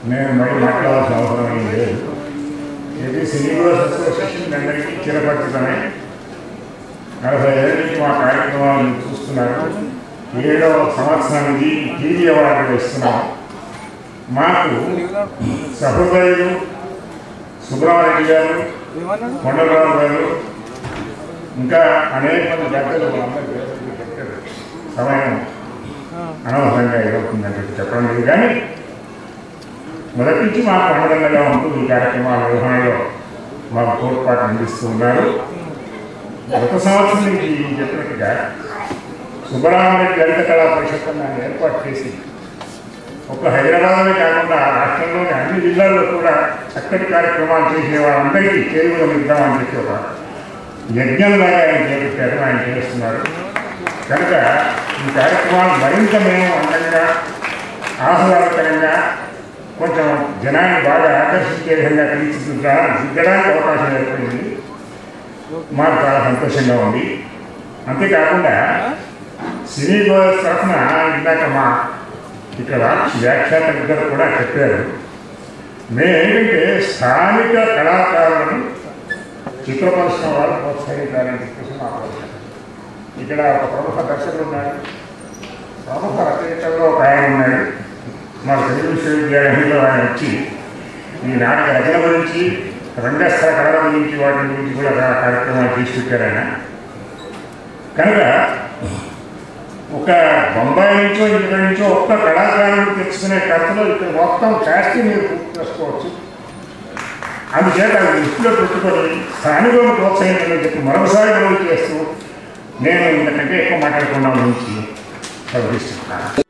నేను మళ్ళీ మాట్లాడాల్సిన అవసరం ఏం లేదు ఇది సినిమాస్ అసోసియేషన్ అందరికీ చిరపరిచితమే నలభై ఏళ్ళ నుంచి మా కార్యక్రమాలను చూస్తున్నారు ఏడవ సంవత్సరానికి టీవీ అవార్డు ఇస్తున్నాం మాకు సహృదయులు సుబ్రహ్మణ్య గారు కొండలరావు గారు ఇంకా అనేక మంది పెద్దలు అందరూ పేర్లు చెప్పారు సమయం అనవసరంగా ఏదవుతుందని చెప్పి చెప్పడం లేదు కానీ మొదటి నుంచి మాకు అనుబంధంగా ఉంటూ ఈ కార్యక్రమాల నిర్వహణలో మాకు తోడ్పాటు అందిస్తూ ఉన్నారు గత సంవత్సరం నుంచి చెప్పినట్టుగా సుబ్బరామరెడ్డి లలిత కళా పరిషత్ దాన్ని ఏర్పాటు చేసి ఒక హైదరాబాద్లోనే కాకుండా రాష్ట్రంలోని అన్ని జిల్లాల్లో కూడా చక్కటి కార్యక్రమాలు చేసే వాళ్ళందరికీ చేరువలు ఇద్దామని చెప్పి ఒక యజ్ఞంలాగా ఆయన చేపట్టారు ఆయన చేస్తున్నారు కనుక ఈ కార్యక్రమాలు మరింత మేము అందంగా ఆహ్లాదకరంగా కొంచెం జనాన్ని బాగా ఆకర్షించే విధంగా తీర్చిదిద్దడానికి అవకాశం ఏర్పడింది మాకు చాలా సంతోషంగా ఉంది అంతేకాకుండా సినీ గోల్స్ తరఫున ఇందాక మా ఇక్కడ వ్యాఖ్యాత ఇద్దరు కూడా చెప్పారు మేము ఏంటంటే స్థానిక కళాకారులను చిత్ర పరిశ్రమ వాళ్ళు ప్రోత్సహించాలని చెప్పేసి మా ఆలోచన ఇక్కడ ఒక ప్రముఖ దర్శకుడు ఉన్నాడు ప్రముఖ రచయితల్లో ఒక ఆయన ఉన్నాడు మా తెలుగు విశ్వవిద్యాలయంలో ఆయన వచ్చి ఈ నాటక రచన గురించి రంగస్థల కళల గురించి వాటి గురించి కూడా కా- కార్యక్రమాలు తీసుకొచ్చారు ఆయన కనుక ఒక బొంబాయి నుంచో ఇక్కడ నుంచో ఒక్క కళాకారుడు తెచ్చుకునే ఖర్చులో ఇక్కడ మొత్తం కాస్ట్ని మీరు పూర్తి చేసుకోవచ్చు అందుచేత అది దృష్టిలో పెట్టుకొని స్థానికులను ప్రోత్సహించాలని చెప్పి మరొకసారి మనవి చేస్తూ నేను ఇంతకంటే ఎక్కువ మాట్లాడకుండా నుంచి ప్రవర్తిస్తున్నాను